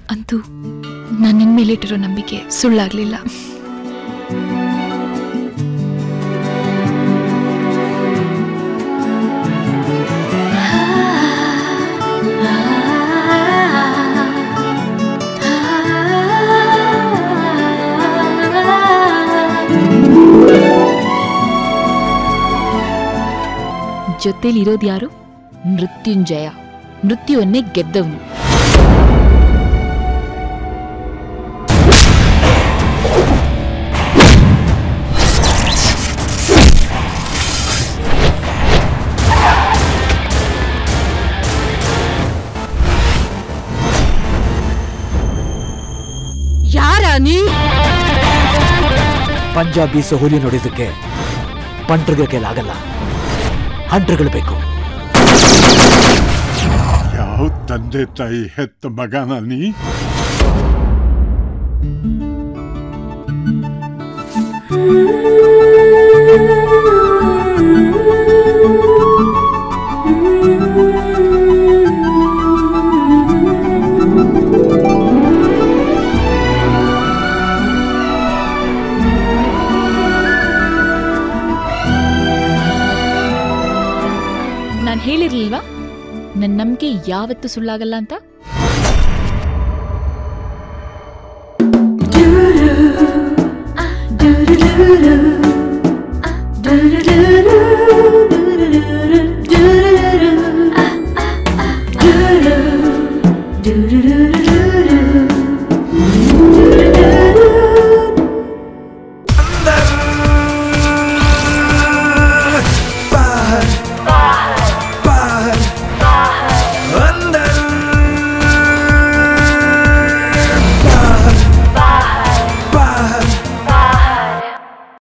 ಅಂತೂ ನಾನು ನಿನ್ ಮೇಲಿಟ್ಟಿರೋ ನಂಬಿಕೆ ಸುಳ್ಳಾಗ್ಲಿಲ್ಲ ಜೊತೆಲಿರೋದು ಯಾರು ಮೃತ್ಯುಂಜಯ ಮೃತ್ಯುವನ್ನೇ ಗೆದ್ದವನು ಯಾರ ನೀ ಪಂಜಾಬಿ ಸೊಹುಲಿ ನೋಡಿದಕ್ಕೆ ಪಂಟ್ರಿಗೆ ಕೈಲಾಗಲ್ಲ ಹಂಟ್ರುಗಳು ಬೇಕು ಯಾವ ತಂದೆ ತಾಯಿ ಹೆತ್ತ ಮಗನ ನೀ ನಾನು ಹೇಳಿರ್ಲಿಲ್ವಾ ನನ್ನ ನಂಬಿಕೆ ಯಾವತ್ತೂ ಸುಳ್ಳಾಗಲ್ಲ ಅಂತ